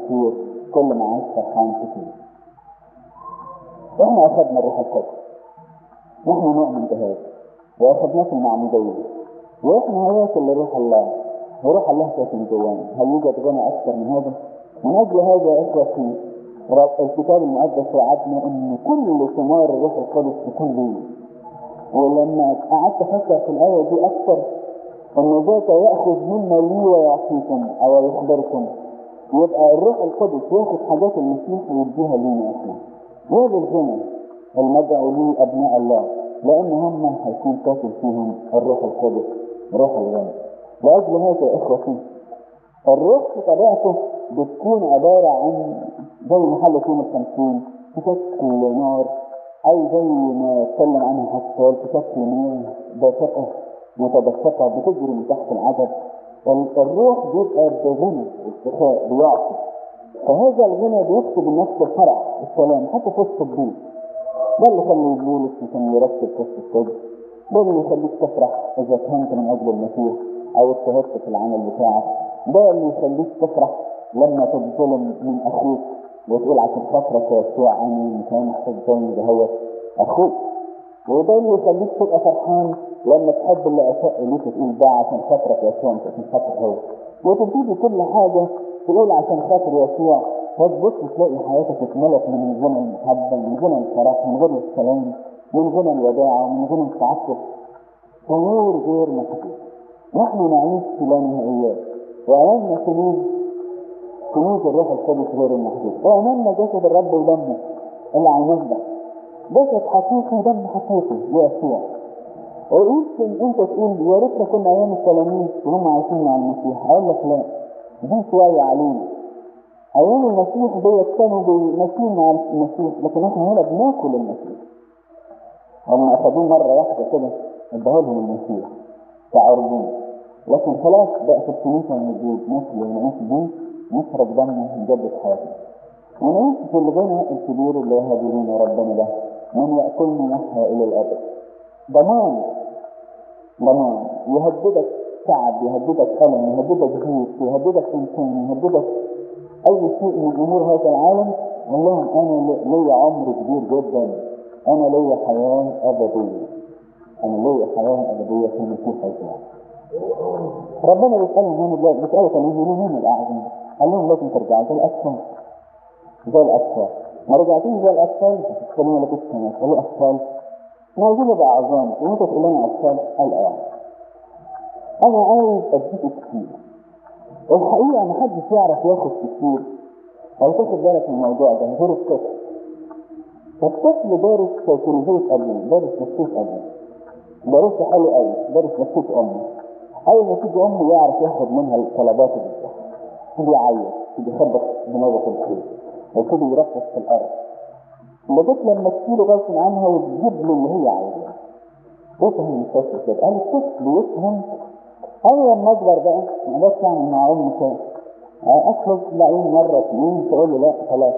كتير كل ما عايش فرحان كتير احنا اخذنا الروح القدس نحن نؤمن بهذا واخذناه في المعمودية واحنا هياكل لروح الله وروح الله ساكن جوانا هل يوجد غنى اكثر من هذا؟ من اجل هذا يا اخوتي رب الكتاب المقدس وعدنا ان كل ثمار الروح القدس تكون لي ولما قعدت افكر في الايه دي اكثر ان ذاك ياخذ مما لي ويعطيكم او يخبركم يبقى الروح القدس ياخذ حاجات المسيح ويديها لينا احنا هذا الغنى المدعو لي ابناء الله لان هم هيكون ساكن فيهم الروح القدس روح الغنى لاجل هذا يا اخوتي الروح في طبيعته بتكون عبارة عن زي محل يوم الخمسين تشكل نار أو زي ما اتكلم عنها حسال تشكل مياه دافقة متدفقة بتجري من تحت العدد الروح بيبقى بغنى استخاء بيعطي فهذا الغنى بيكتب النفس الفرح السلام حتى في وسط البيت ده اللي خلي بولس كان يرتب قصة السجن ده اللي يخليك تفرح إذا كنت من أجل المسيح أو اجتهدت في العمل بتاعك ده اللي يخليك تفرح لما تتظلم من اخوك وتقول عشان خاطرك يا يسوع انا مش انا محتاج ظلم ده هو اخوك وده اللي يخليك تبقى فرحان لما تحب اللي اساء اليك تقول ده عشان خاطرك يا يسوع مش عشان خاطر هو وتبتدي كل حاجه تقول عشان خاطر يسوع فتبص تلاقي حياتك اتملت من غنى المحبه من غنى الفرح من غنى السلام من غنى الوداعه ومن غنى التعفف شعور غير محدود نحن نعيش في لا نهائيات وأمامنا كنوز كنوز الروح القدس غير المحدود وأمامنا جسد الرب ودمه اللي هينبه جسد حقيقي ودم حقيقي ليسوع ويمكن انت تقول يا ريتنا كنا ايام التلاميذ وهم عايشين مع المسيح اقول لك لا دي شويه علينا ايام المسيح ديت كانوا ماشيين مع المسيح لكن احنا هنا بناكل المسيح هم اخذوه مره واحده كده اداها لهم المسيح كعرضون لكن خلاص بقى في الكنيسة موجود نسل ونعيش بيه نشرب دمه نجدد حياتنا ونعيش في الغنى الكبير اللي يهدينا ربنا ده من يأكلني يحيى إلى الأبد ضمان ضمان يهددك تعب يهددك ألم يهددك ضيق يهددك إنسان يهددك أي شيء من أمور هذا العالم والله أنا لي عمر كبير جدا أنا لي حياة أبدية أنا لي حياة أبدية في المسيح يسوع ربنا بيسألهم هنا دلوقتي بيسألوا تلميذين مين الأعظم؟ قال لهم لازم ترجعوا زي الأطفال زي الأطفال ما رجعتوش زي الأطفال هتتكلموا لك السنة قالوا أطفال ما عايزين نبقى أعظام وأنت تقول لنا أطفال قال أه أنا عايز أديك كتير الحقيقة ما حدش يعرف ياخد كتير أو تاخد بالك من الموضوع ده غير الطفل الطفل دارس سيكولوجية أبوه دارس نفسية أبوه دارس حلو قوي دارس نفسية أمه أول ما تيجي أمه يعرف ياخد منها الطلبات اللي تيجي يعيط تيجي يخبط دماغه في الخير ويبتدي يرفس في الأرض لغاية لما تشيله غصب عنها وتجيب له اللي هي عايزاه يفهم الطفل كده قال الطفل يفهم أول ما أكبر بقى ما بس يعني مع أمه كده أخرج تلاقيه مرة اتنين تقول له لا خلاص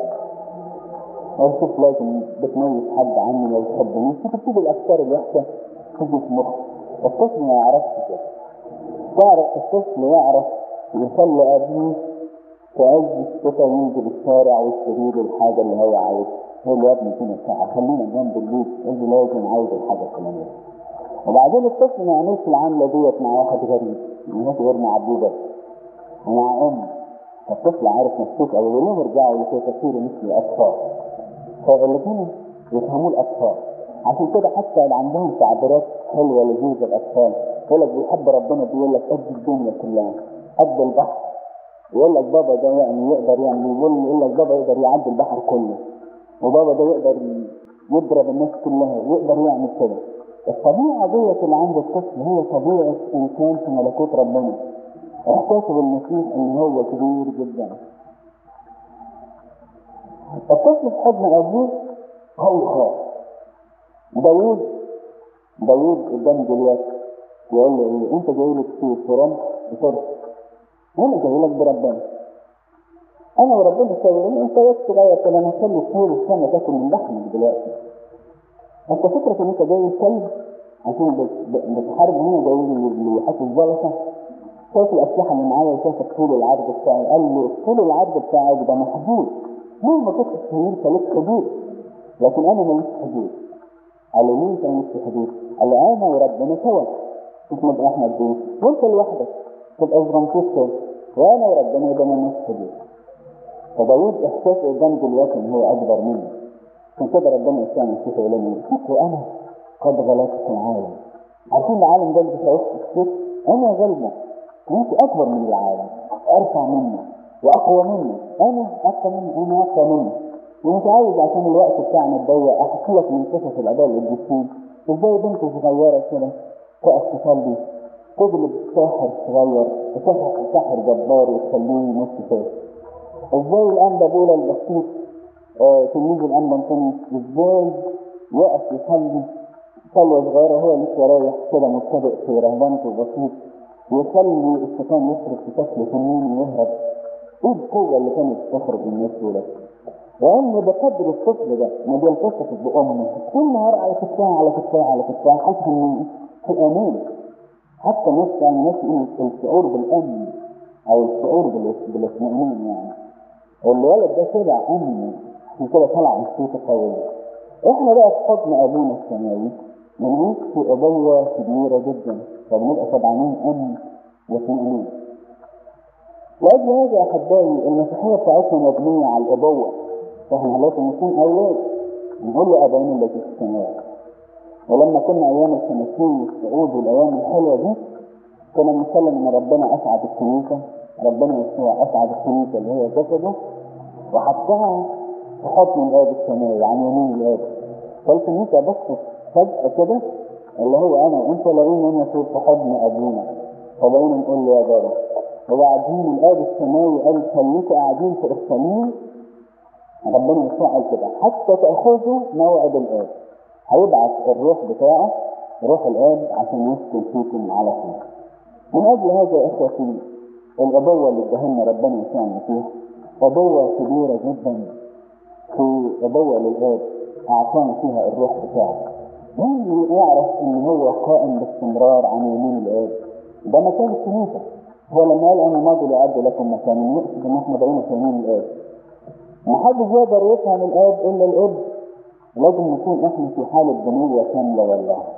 وشوف لازم بتميز حد عني ما يحبنيش تبتدي الأفكار الوحشة تيجي في مخه الطفل ما يعرفش كده تعرف الطفل يعرف يخلي أبيه في عز الشتاء ينزل الشارع ويشتري له الحاجة اللي هو عايزها يقول له يا ابني فين الساعة خلينا جنب البيت يقول له لازم عايز الحاجة الفلانية وبعدين الطفل ما يعملش العملة ديت مع واحد غريب الناس غير مع أبوه بس ومع أم الطفل عارف نفسه أو ليه يرجعوا لتفكير مثل الأطفال فالاثنين يفهموا الأطفال عشان كده حتى اللي عندهم تعبيرات حلوة لذيذة الأطفال يقول لك بيحب ربنا بيقول لك قد الدنيا كلها قد البحر يقول لك بابا ده يعني يقدر يعني يقول يقول لك بابا يقدر يعدي البحر كله وبابا ده يقدر يضرب الناس كلها ويقدر يعمل كده الطبيعة ديت اللي عند الطفل هي طبيعة إنسان في ملكوت ربنا إحساسه بالمسيح إن هو كبير جدا الطفل في حضن أبوه هو خاف داوود داوود قدام جوليات يقول له إيه أنت جاي لك في فرن بفرس أنا جاي لك بربنا أنا وربنا سوي أنت بس صغير كده أنا هخلي طول السنة تاكل من لحمك دلوقتي انت فكرة ان انت جاي كلب عشان بتحارب هنا جاي اللي حاسس زلطة شايف الأسلحة اللي معايا وشايف الطول العرض بتاعي قال لي الطول العرض بتاعك ده محدود مهما كنت كبير فليك حدود لكن أنا ماليش حدود قال لي ليه أنت مالكش حدود؟ قال لي أنا وربنا سوا شوف نبقى إحنا قد إيه وأنت لوحدك تبقى صغنطوط وأنا وربنا يبقى مالناش حدود فداود إحساس قدام دلوقتي إن هو أكبر مني عشان كده ربنا يسوع المسيح يقول لنا فكروا أنا قد غلبت في العالم عارفين العالم ده اللي بتعيش كتير أنا غلبه أنت أكبر من العالم أرفع منه وأقوى منه أنا أقوى منه أنا أقوى منه ومش عايز عشان الوقت بتاعنا الضيق أحكي لك من قصص الآباء القديسين إزاي بنت صغيرة كده تقف تصلي تجلب ساحر صغير وساحر ساحر جبار وتخليه نص فاس ازاي الانبا بولا البسيط آه تلميذ الانبا انطونيوس ازاي يقف يصلي صلوة صغيرة هو لسه رايح كده مبتدئ في رهبانته البسيط ويخلي الشيطان يصرف في شكل تنين ويهرب ايه القوة اللي كانت تخرج من الناس دول وأن بقدر الطفل ده ما بيلتصق بأمه كل نهار على كتفها على كتفها على كتفها حاسس إنه في أمان حتى ناس يعني ناس يقول الشعور بالأمن أو الشعور بالاطمئنان يعني الولد ده طلع أمن عشان كده طلع نفسيته قوية إحنا بقى في حضن أبونا السماوي بنعيش في أبوة كبيرة جدا فبنبقى شبعانين أمن واطمئنان لأجل هذا يا أحبائي المسيحية بتاعتنا مبنية على الأبوة فإحنا لازم نكون أولاد نقول لأبائنا اللي في السماوات ولما كنا أيام الخمسين والصعود والأيام الحلوة دي كنا بنتكلم إن ربنا أسعد الكنيسة ربنا يسوع أسعد الكنيسة اللي هي جسده وحطها في حضن الآب السماوي عن يمين الآب فالكنيسة بس فجأة كده اللي هو أنا وأنت لاقيين أنا في حضن أبونا فبقينا نقول له يا بابا وبعدين الآب السماوي قال خليكوا قاعدين في أورشليم ربنا يسوع قال كده حتى تأخذوا موعد الآب هيبعث الروح بتاعه روح الآب عشان يسكن فيكم على طول من أجل هذا يا إخوتي الأبوة اللي ادهلنا ربنا يسوع المسيح أبوة كبيرة جدا في أبوة للآب أعطانا فيها الروح بتاعه مين يعرف إن هو قائم باستمرار عن يمين الآب ده مكان الكنيسة هو لما قال أنا ماضي لأعد لكم مكان يقصد إن إحنا بقينا في يمين الآب محدش يقدر يفهم الآب إلا الآب لازم نكون إحنا في حالة بنية كاملة والله